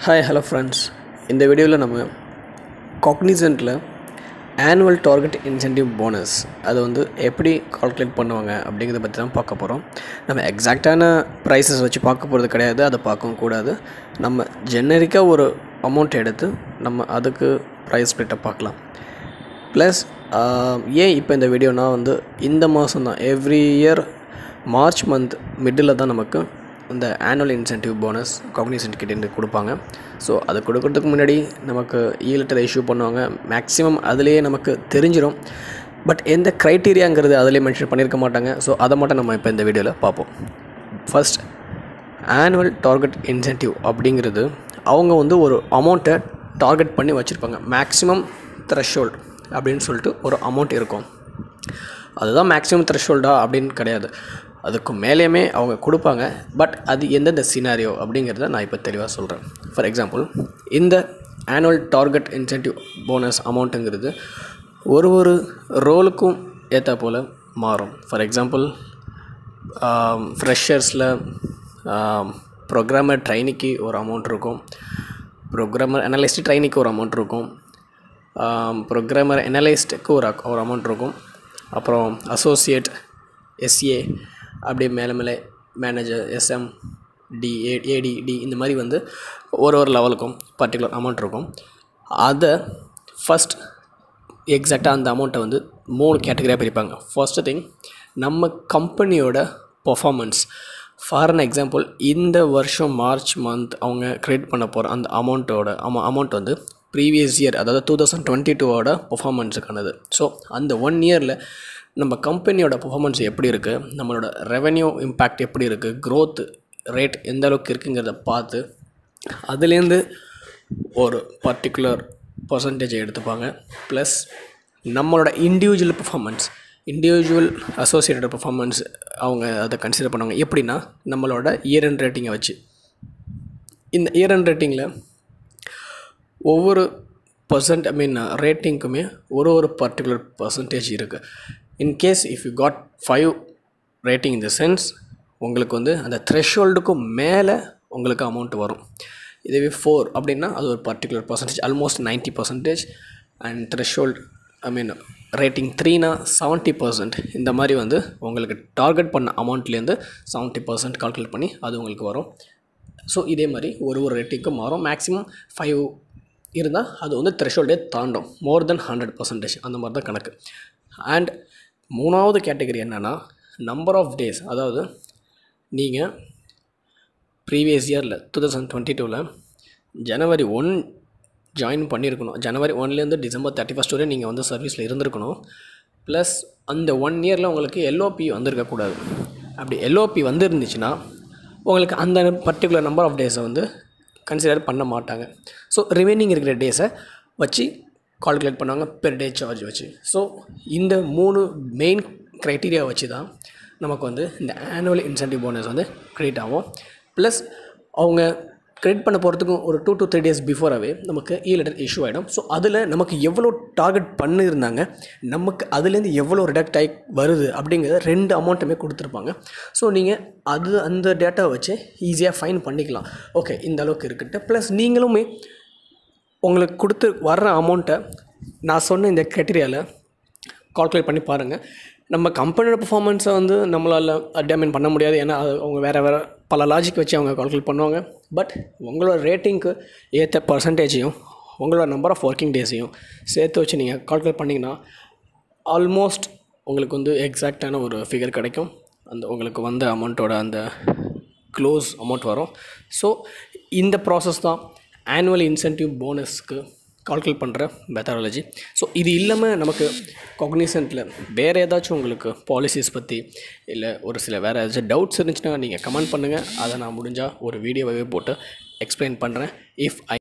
hi hello friends இந்த வீடியோவில் நம்ம காக்னிசன்ட்டில் ஆனுவல் டார்கெட் இன்சென்டிவ் போனஸ் அது வந்து எப்படி கால்குலேட் பண்ணுவாங்க அப்படிங்கிறத பற்றி தான் பார்க்க போகிறோம் நம்ம எக்ஸாக்டான ப்ரைஸஸ் வச்சு பார்க்க போகிறது கிடையாது அதை பார்க்கவும் கூடாது நம்ம ஜெனரிக்காக ஒரு அமௌண்ட் எடுத்து நம்ம அதுக்கு ப்ரைஸ் ஸ்ப்ளிட்டை பார்க்கலாம் ப்ளஸ் ஏன் இப்போ இந்த வீடியோனா வந்து இந்த மாதம் தான் every year March month middle தான் நமக்கு இந்த ஆனுவல் இன்சென்டிவ் போனஸ் காக்னிசன்ட் கிட்டேருந்து கொடுப்பாங்க ஸோ அது கொடுக்கறதுக்கு முன்னாடி நமக்கு இ லெட்டர் இஷ்யூ பண்ணுவாங்க மேக்ஸிமம் அதுலேயே நமக்கு தெரிஞ்சிடும் பட் எந்த க்ரைட்டீரியாங்கிறது அதிலே மென்ஷன் பண்ணியிருக்க மாட்டாங்க ஸோ அதை மட்டும் நம்ம இப்போ இந்த வீடியோவில் பார்ப்போம் ஃபர்ஸ்ட் ஆனுவல் டார்கெட் இன்சென்டிவ் அப்படிங்கிறது அவங்க வந்து ஒரு அமௌண்ட்டை டார்கெட் பண்ணி வச்சுருப்பாங்க மேக்ஸிமம் த்ரெஷோல்ட் அப்படின்னு சொல்லிட்டு ஒரு அமௌண்ட் இருக்கும் அதுதான் மேக்ஸிமம் த்ரெஷோல்டா அப்படின்னு கிடையாது அதுக்கு மேலேயுமே அவங்க கொடுப்பாங்க பட் அது எந்தெந்த சினாரியோ அப்படிங்கிறத நான் இப்போ தெளிவாக சொல்கிறேன் ஃபார் எக்ஸாம்பிள் இந்த ஆனுவல் டார்கெட் இன்சென்டிவ் போனஸ் அமௌண்ட்டுங்கிறது ஒரு ஒரு ரோலுக்கும் ஏற்ற போல் மாறும் ஃபார் எக்ஸாம்பிள் ஃப்ரெஷர்ஸில் ப்ரோக்ராமர் ட்ரைனிக்கு ஒரு அமௌண்ட் இருக்கும் ப்ரோக்ராமர் அனலிஸ்ட் ட்ரைனிக்கு ஒரு அமௌண்ட் இருக்கும் ப்ரோக்ராமர் அனலிஸ்ட்டுக்கு ஒரு ஒரு அமௌண்ட் இருக்கும் அப்புறம் அசோசியேட் எஸ்ஏ அப்படியே மேலே மேலே manager SM D A AD D இந்த மாதிரி வந்து ஒரு ஒரு லெவலுக்கும் பர்டிகுலர் அமௌண்ட் இருக்கும் அதை ஃபஸ்ட் எக்ஸாக்டாக அந்த அமௌண்ட்டை வந்து மூணு கேட்டகரியாக பிரிப்பாங்க ஃபர்ஸ்ட்டு திங் நம்ம கம்பெனியோட பர்ஃபாமன்ஸ் ஃபார் அன் எக்ஸாம்பிள் இந்த வருஷம் மார்ச் மந்த் அவங்க க்ரியேட் பண்ண போகிற அந்த அமௌண்ட்டோட அமௌ அமௌண்ட் வந்து ப்ரீவியஸ் இயர் அதாவது டூ தௌசண்ட் டுவெண்ட்டி டூவோட பர்ஃபாமன்ஸுக்கானது ஸோ அந்த ஒன் இயரில் நம்ம கம்பெனியோட பர்ஃபாமன்ஸ் எப்படி இருக்குது நம்மளோட ரெவென்யூ இம்பேக்ட் எப்படி இருக்குது க்ரோத் ரேட் எந்த அளவுக்கு இருக்குங்கிறத பார்த்து அதுலேருந்து ஒரு பர்டிகுலர் பர்சன்டேஜை எடுத்துப்பாங்க ப்ளஸ் நம்மளோட individual performance individual associated performance அவங்க அதை கன்சிடர் பண்ணுவாங்க எப்படின்னா நம்மளோட இயர் அண்ட் ரேட்டிங்கை வச்சு இந்த இயர் அண்ட் ரேட்டிங்கில் ஒவ்வொரு பர்சன்ட் ஐ மீன் ரேட்டிங்க்குமே ஒரு ஒரு பர்டிகுலர் பர்சன்டேஜ் இருக்குது in case if you got five rating in the sense உங்களுக்கு வந்து அந்த த்ரெஷ்ஹோல்டுக்கும் மேலே உங்களுக்கு அமௌண்ட் வரும் இதுவே ஃபோர் அப்படின்னா அது ஒரு particular percentage almost ninety percentage and threshold I mean rating த்ரீனா செவன்ட்டி பர்சன்ட் இந்த மாதிரி வந்து உங்களுக்கு டார்கெட் பண்ண அமௌண்ட்லேருந்து செவன்ட்டி பர்சன்ட் கால்குலேட் பண்ணி அது உங்களுக்கு வரும் ஸோ இதே மாதிரி ஒரு ஒரு ரேட்டிங்க்கும் மாறும் மேக்ஸிமம் ஃபைவ் இருந்தால் அது வந்து த்ரெஷோல்டே தாண்டும் மோர் தென் ஹண்ட்ரட் பர்சன்டேஜ் அந்த மாதிரி தான் கணக்கு அண்ட் மூணாவது கேட்டகரி என்னென்னா நம்பர் ஆஃப் டேஸ் அதாவது நீங்கள் ப்ரீவியஸ் இயரில் டூ தௌசண்ட் டுவெண்ட்டி டூவில் ஜனவரி ஒன் ஜாயின் பண்ணியிருக்கணும் ஜனவரி ஒன்லேருந்து டிசம்பர் தேர்ட்டி ஃபஸ்ட் வரை நீங்கள் வந்து சர்வீஸில் இருந்திருக்கணும் ப்ளஸ் அந்த ஒன் இயரில் உங்களுக்கு எல்ஓபி வந்திருக்கக்கூடாது அப்படி எல்ஓபி வந்துருந்துச்சுன்னா உங்களுக்கு அந்த பர்டிகுலர் நம்பர் ஆஃப் டேஸை வந்து கன்சிடர் பண்ண மாட்டாங்க ஸோ ரிமைனிங் இருக்கிற டேஸை வச்சு கால்குலேட் பண்ணுவாங்க பெர் டே சார்ஜ் வச்சு ஸோ இந்த மூணு மெயின் க்ரைட்டீரியா வச்சு தான் நமக்கு வந்து இந்த ஆனுவல் இன்சென்டிவ் போனஸ் வந்து க்ரியேட் ஆகும் ப்ளஸ் அவங்க கிரெடிட் பண்ண போகிறதுக்கும் ஒரு டூ டு த்ரீ டேஸ் பிஃபோராகவே நமக்கு இ லெட்டர் இஷ்யூ ஆகிடும் ஸோ அதில் நமக்கு எவ்வளோ டார்கெட் பண்ணியிருந்தாங்க நமக்கு அதுலேருந்து எவ்வளோ ரிடக்ட் ஆகி வருது அப்படிங்கிறத ரெண்டு அமௌண்ட்டுமே கொடுத்துருப்பாங்க ஸோ நீங்கள் அது அந்த டேட்டாவை வச்சு ஈஸியாக ஃபைன் பண்ணிக்கலாம் ஓகே இந்த அளவுக்கு இருக்குட்டு ப்ளஸ் நீங்களுமே உங்களுக்கு கொடுத்து வர்ற அமௌண்ட்டை நான் சொன்ன இந்த க்ரைட்டீரியாவில் கால்குலேட் பண்ணி பாருங்கள் நம்ம கம்பெனியோட பர்ஃபார்மன்ஸை வந்து நம்மளால் அட்யாமின் பண்ண முடியாது ஏன்னா அது அவங்க வேறு வேறு பல லாஜிக் வச்சு அவங்க கால்குலேட் பண்ணுவாங்க பட் உங்களோட ரேட்டிங்க்கு ஏற்ற பர்சன்டேஜையும் உங்களோட நம்பர் ஆஃப் ஒர்க்கிங் டேஸையும் சேர்த்து வச்சு நீங்கள் கால்குலேட் பண்ணிங்கன்னா ஆல்மோஸ்ட் உங்களுக்கு வந்து எக்ஸாக்டான ஒரு ஃபிகர் கிடைக்கும் அந்த உங்களுக்கு வந்த அமௌண்ட்டோட அந்த க்ளோஸ் அமௌண்ட் வரும் ஸோ இந்த ப்ராசஸ் தான் ஆனுவல் இன்சென்டிவ் போனஸ்க்கு கால்குலேட் பண்ணுற மெத்தடாலஜி ஸோ இது இல்லாமல் நமக்கு காக்னிசன்ட்டில் வேறு ஏதாச்சும் உங்களுக்கு பாலிசிஸ் பற்றி இல்லை ஒரு சில வேறு ஏதாச்சும் டவுட்ஸ் இருந்துச்சுன்னா நீங்கள் கமெண்ட் பண்ணுங்கள் அதை நான் முடிஞ்சால் ஒரு வீடியோவே போட்டு எக்ஸ்பிளைன் பண்ணுறேன் இஃப் ஐ